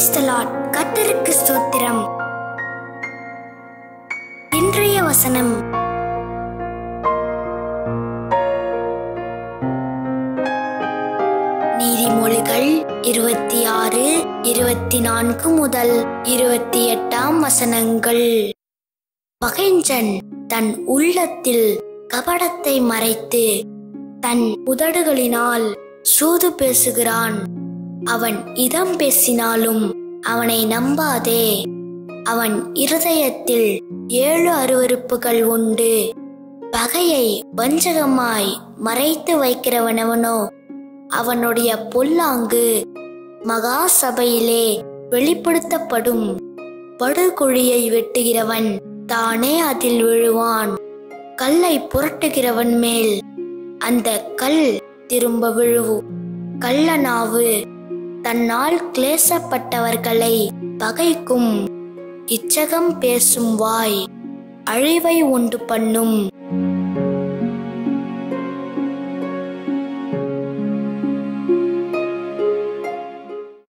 praise the Lord கர்த்தருக்கு ஸ்தோத்திரம் இன்றைய வசனம் நீதிமொழிகள் இருபத்தி ஆறு இருபத்தி நான்கு முதல் இருபத்தி எட்டாம் வசனங்கள் பகைஞ்சன் தன் உள்ளத்தில் கபடத்தை மறைத்து தன் உதடுகளினால் சூது பேசுகிறான் அவன் இதம் பேசினாலும் அவனை நம்பாதே அவன் இருதயத்தில் ஏழு அருவருப்புகள் உண்டு பகையை வஞ்சகமாய் மறைத்து வைக்கிறவனவனோ அவனுடைய பொல்லாங்கு மகா சபையிலே வெளிப்படுத்தப்படும் படுகுழியை வெட்டுகிறவன் தானே அதில் விழுவான் கல்லை புரட்டுகிறவன் மேல் அந்த கல் திரும்ப விழுவும் கள்ளனாவு தன்னால் கிளேசப்பட்டவர்களை பகைக்கும் இச்சகம் பேசும் வாய் அழிவை உண்டு பண்ணும்